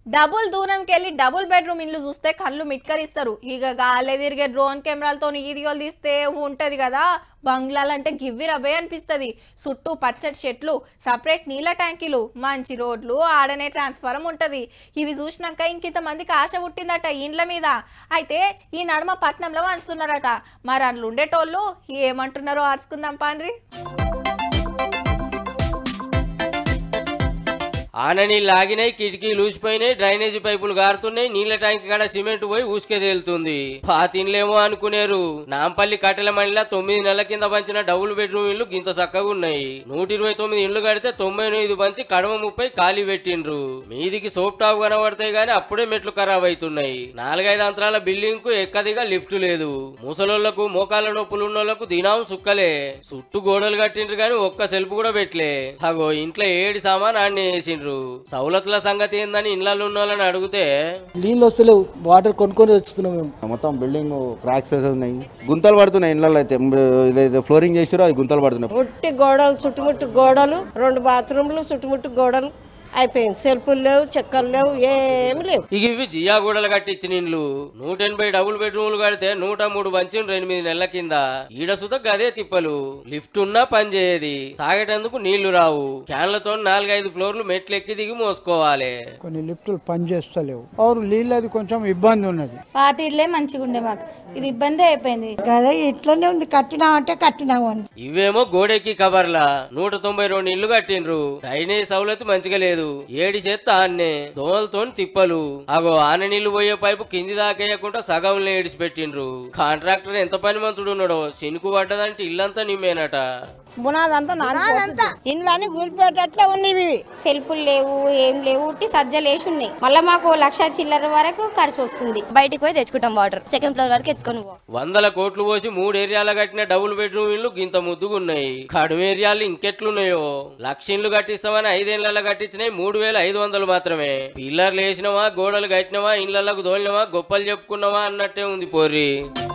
double దూరంకి వెళ్ళి double bedroom ఇల్లు చూస్తే కళ్ళు మిట్కరిస్తారు ఇక గాలే తిరిగే డ్రోన్ కెమెరాలతో వీడియోలు తీస్తే ఉంటది కదా బంగ్లాలంటే గివ్వి రబే అనిపిస్తుంది చుట్టూ పచ్చటి చెట్లు సపరేట్ నీళ్ళ ట్యాంకీలు మంచి రోడ్లు ఆడనే ట్రాన్స్ఫారం ఉంటది ఇవి చూసినాక ఇంకింత మందికి ఆశ పుట్టిందట ఈ ఇండ్ల మీద అయితే ఈ నడుమ పట్నంలో వంచుతున్నారట మరి అందులో ఉండేటోళ్ళు ఏమంటున్నారో ఆర్చుకుందాం పాండ్రి ఆననీళ్ళు ఆగినాయి కిటికీలు ఊసిపోయినాయి డ్రైనేజీ పైపులు గారుతున్నాయి నీళ్ల ట్యాంక్ కాడ సిమెంట్ పోయి ఊసుకే తేలుతుంది పాతిండ్లేమో అనుకునేరు నాంపల్లి కట్టెల మణిలా తొమ్మిది నెలల కింద పంచిన డబుల్ బెడ్రూమ్ ఇల్లు గింత చక్కగా ఉన్నాయి నూట ఇరవై తొమ్మిది ఇల్లు కడితే తొంభై ఎనిమిది పంచి కడమ ముప్పై ఖాళీ పెట్టిండ్రు మీదికి సోప్ టాప్ కనబడతాయి గానీ అప్పుడే మెట్లు ఖరాబ్ అవుతున్నాయి నాలుగైదు అంతరాల బిల్డింగ్ కు ఎక్కదిగా లిఫ్ట్ లేదు ముసలోళ్లకు మోకాళ్ళ నొప్పులు ఉన్నోళ్లకు దినాం సుక్కలే చుట్టూ గోడలు కట్టిండ్రు గాని ఒక్క సెల్ఫ్ కూడా పెట్టలే అగో ఇంట్లో ఏడి సామాన్ ఆడిని వేసిండ్రు సౌలతుల సంగతి ఏందని ఇళ్ళల్లో ఉన్న వాళ్ళని అడిగితే నీళ్ళు వస్తలేవు వాటర్ కొనుక్కొని వస్తున్నాం మేము మొత్తం బిల్డింగ్ క్రాక్స్ ఉన్నాయి గుంతలు పడుతున్నాయి ఇళ్ళల్లో అయితే ఇదైతే ఫ్లోరింగ్ చేసారో అది గుంతలు పడుతున్నాయి ముట్టి గోడలు చుట్టుముట్టు గోడలు రెండు బాత్రూమ్లు చుట్టుముట్టు గోడలు అయిపోయింది సెల్ఫులు లేవు చెక్కలు లేవు ఏమి లేవు ఇక ఇవి జియా గూడలు కట్టించిన ఇండ్లు నూట ఎనభై డబుల్ బెడ్రూమ్లు కడితే నూట మూడు పంచిండ్రు ఎనిమిది నెలల కింద ఈడ సుత గదే తిప్పలు లిఫ్ట్ ఉన్నా పని చేయది తాగేటందుకు నీళ్లు రావు క్యాన్లతో నాలుగైదు ఫ్లోర్లు మెట్లు ఎక్కి దిగి మోసుకోవాలి కొన్ని లిఫ్టులు పనిచేస్తలేవు అవును నీళ్ళది కొంచెం ఇబ్బంది ఉన్నది పాత ఇళ్ళే మంచిగా ఉండే మాకు ఇది ఇబ్బంది అయిపోయింది కదా ఇట్లనే ఉంది కట్టినామంటే కట్టినాము అని ఇవేమో గోడెక్కి కబర్లా నూట తొంభై రెండు ఇల్లు కట్టిండ్రు డ్రైనేజ్ సౌలత్ మంచిగా లేదు ఏడి చేత్త ఆన్నే దోమలతో తిప్పలు అగో ఆన నీళ్లు పోయే పైపు కింది దాకేయకుండా సగంలో ఏడిసి పెట్టిండ్రు కాంట్రాక్టర్ ఎంత పనిమంతుడు ఉన్నాడో శనుకు పడ్డదంటే ఇల్లంతా నిమ్మేనట బునాదంతా నాదంతా ఇండ్లన్నీ కూలిపోయేటట్లే ఉన్నవి సెల్ఫులు లేవు ఏం లేవు ఉట్టి సజ్జలు వేసి ఉన్నాయి మళ్ళీ మాకు లక్ష చిల్లర వరకు ఖర్చు వస్తుంది బయటికి పోయి తెచ్చుకుంటాం వాటర్ సెకండ్ ఫ్లోర్ వరకు ఎత్తుకొని పో వందల కోట్లు పోసి మూడు ఏరియాల కట్టిన డబుల్ బెడ్రూమ్ ఇల్లు గింత ముద్దుగున్నాయి కడుమ ఏరియాలు ఇంకెట్లున్నాయో లక్ష ఇల్లు కట్టిస్తామని ఐదేళ్లలో కట్టించినాయి మూడు వేల ఐదు వందలు మాత్రమే పిల్లర్లు వేసినవా గోడలు కట్టినవా ఇళ్లకు దోలినవా గొప్పలు చెప్పుకున్నావా అన్నట్టే ఉంది పోరి